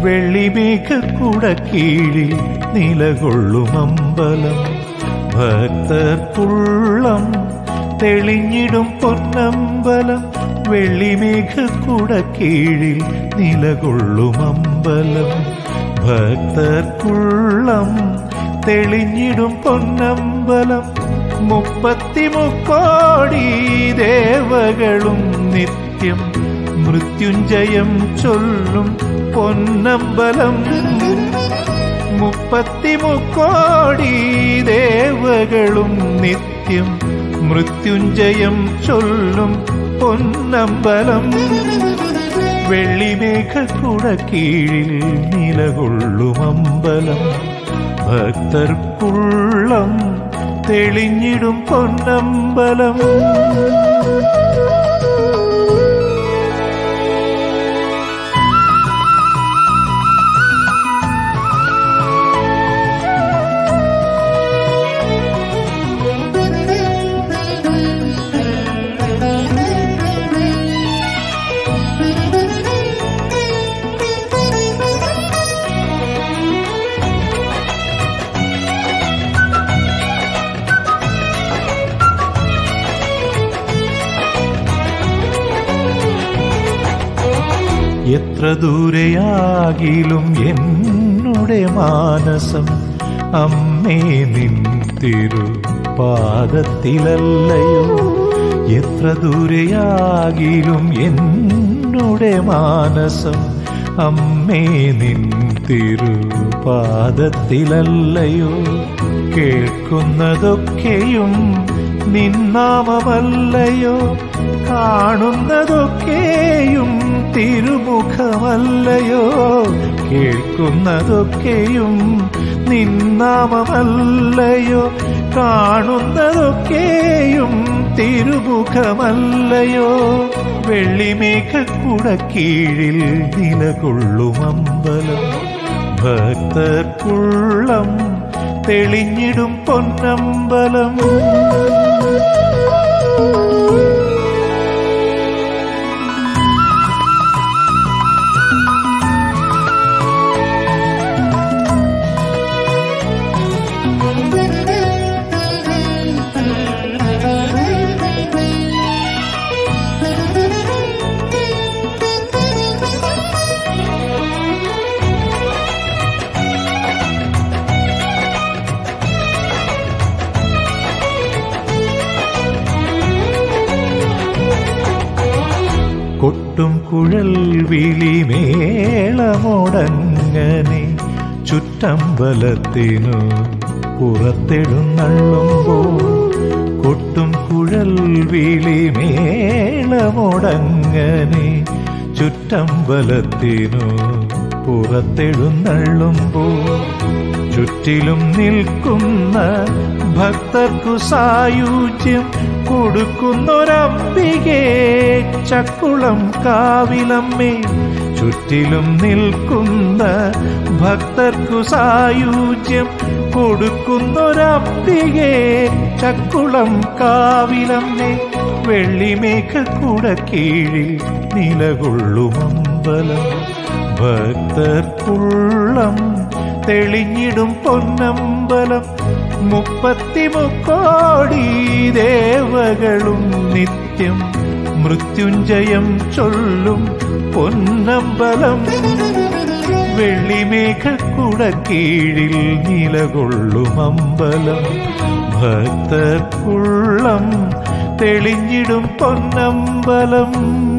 വെള്ളിമേഘക്കുട കീഴിൽ നിലകൊള്ളും അമ്പലം ഭക്തർക്കുള്ളം തെളിഞ്ഞിടും പൊന്നമ്പലം വെള്ളിമേഘക്കുട കീഴിൽ നിലകൊള്ളും അമ്പലം ഭക്തർക്കുള്ളം തെളിഞ്ഞിടും പൊന്നമ്പലം മുപ്പത്തിമുക്കോടി ദേവകളും നിത്യം മൃത്യുഞ്ജയം ചൊല്ലും പൊന്നമ്പലം മുപ്പത്തിമുക്കോടി ദേവകളും നിത്യം മൃത്യുഞ്ജയം ചൊല്ലും പൊന്നമ്പലം വെള്ളിമേഘക്കുട കീഴിൽ നിലകൊള്ളും അമ്പലം ഭക്തർക്കുള്ളം തെളിഞ്ഞിടും പൊന്നമ്പലം എത്ര ദൂരെയാകിലും എന്നുടെ മാനസം അമ്മേ നിൻ തിരു പാദത്തിലല്ലയോ എത്ര ദൂരെയാകിലും എന്നുടെ മാനസം അമ്മേ നിൻ തിരു പാദത്തിലല്ലയോ കേൾക്കുന്നതൊക്കെയും നിന്നാമമല്ലയോ കാണുന്നതൊക്കെയും തിരുമുഖമല്ലയോ കേൾക്കുന്നതൊക്കെയും നിന്നാമമല്ലയോ കാണുന്നതൊക്കെയും തിരുമുഖമല്ലയോ വെള്ളിമേഘക്കുട കീഴിൽ നിലകൊള്ളും അമ്പലം ഭക്തർക്കുള്ളം തെളിഞ്ഞിടും പൊന്നമ്പലം കൊട്ടും കുഴൽ വിളി മേളമോടങ്ങനെ ചുറ്റമ്പലത്തിനു പുറത്തെടുന്നള്ളുമ്പോൾ കൊട്ടും കുഴൽ വിളി മേളമോടങ്ങനെ ചുറ്റമ്പലത്തിനു പുറത്തെഴുന്നള്ളുമ്പോൾ ചുറ്റിലും നിൽക്കുന്ന ഭക്തർക്കു സായുജ്യം കൊടുക്കുന്നൊരംബികേ ചക്കുളം കാവിലമ്മേ ചുറ്റിലും നിൽക്കുന്ന ഭക്തർക്കു സായുജ്യം കൊടുക്കുന്നൊരംബികേ ചക്കുളം കാവിലമ്മേ വെള്ളിമേഘക്കുട കീഴിൽ നിലകൊള്ളും അമ്പലം ഭക്തർക്കുള്ളം തെളിഞ്ഞിടും പൊന്നമ്പലം മുപ്പത്തിമുക്കോടി ദേവകളും നിത്യം മൃത്യുഞ്ജയം ചൊല്ലും പൊന്നമ്പലം വെള്ളിമേഘക്കുട കീഴിൽ നിലകൊള്ളും അമ്പലം ഭക്തർക്കുള്ളം തെളിഞ്ഞിടും പൊന്നമ്പലം